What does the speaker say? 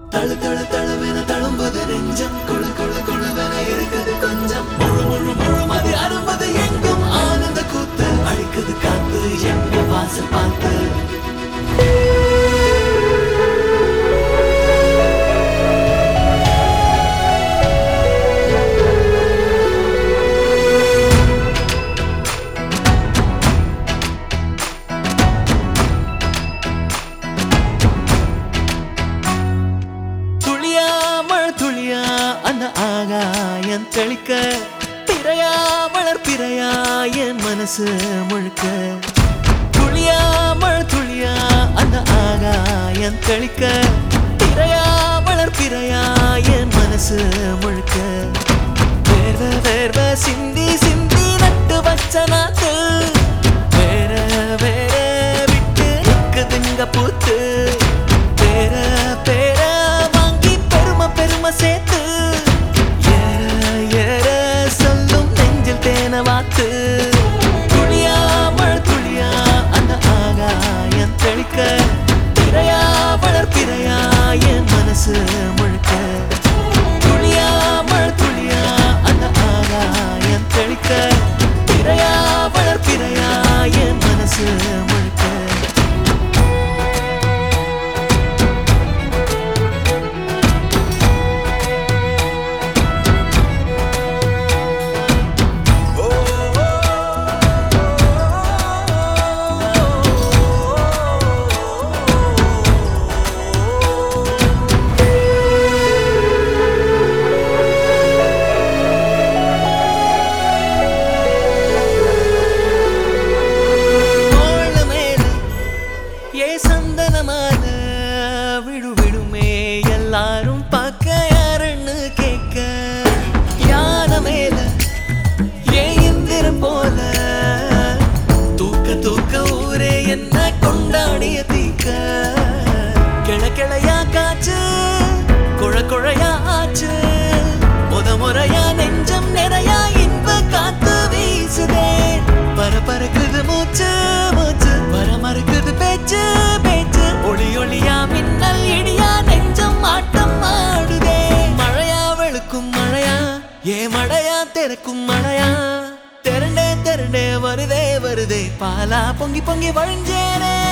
தழு தழு தழுவென தழும்புது நெஞ்சம் குழு குழு குழுவென இருக்குது கொஞ்சம் முழு முழு முழுமதி அரும்பது எங்கும் ஆனந்த கூத்து அழிக்குது காத்து எங்க வாசல் பார்த்து துளியா மழை துளியா அந்த ஆகாயம் தெளிக்க பிறையா மலர் பிறையா என் மனசு முழுக்க துளியா மழை துளியா அந்த ஆகாயம் தெளிக்க பிறையா மலர் பிறையா என் மனசு முழுக்க வேர்வ வேர்வ சிந்தி சிந்தி நட்டு வச்ச நாத்து வேற வேற விட்டு நிக்குதுங்க பூத்து பேர பேர வாங்கி பெருமை பெருமை சேர்த்து ஏற ஏற சொல்லும் நெஞ்சில் தேன வாத்து துளியா மழை துளியா அந்த ஆகாயம் தெளிக்க பிறையா வளர் பிறையா என் மனசு முழுக்க துளியா மழை துளியா அந்த ஆகாயம் தெளிக்க பிறையா வளர் பிறையா என் மனசு முழுக்க தோள் மேல ஏ சந்தனமான விடு விடுமே எல்லாரும் பார்க்க யாருன்னு கேட்க யானை மேல ஏ இந்திரன் போல தூக்க தூக்க ஊரே என்ன கொண்டாடிய தீக்க கிள கிளையா காச்சு குழ குழையா ஆச்சு முத முறையா நெஞ்சம் நிறையா இன்ப காத்து வீசுதே பர பறக்குது மூச்சு மூச்சு வர மறுக்குது பேச்சு பேச்சு ஒளி ஒளியா மின்னல் இடியா நெஞ்சம் ஆட்டம் ஆடுதே மழையா வெளுக்கும் மழையா ஏ மழையா திறக்கும் மழையா திரண்டே திரண்டே வருதே வருதே பாலா பொங்கி பொங்கி வழிஞ்சேனே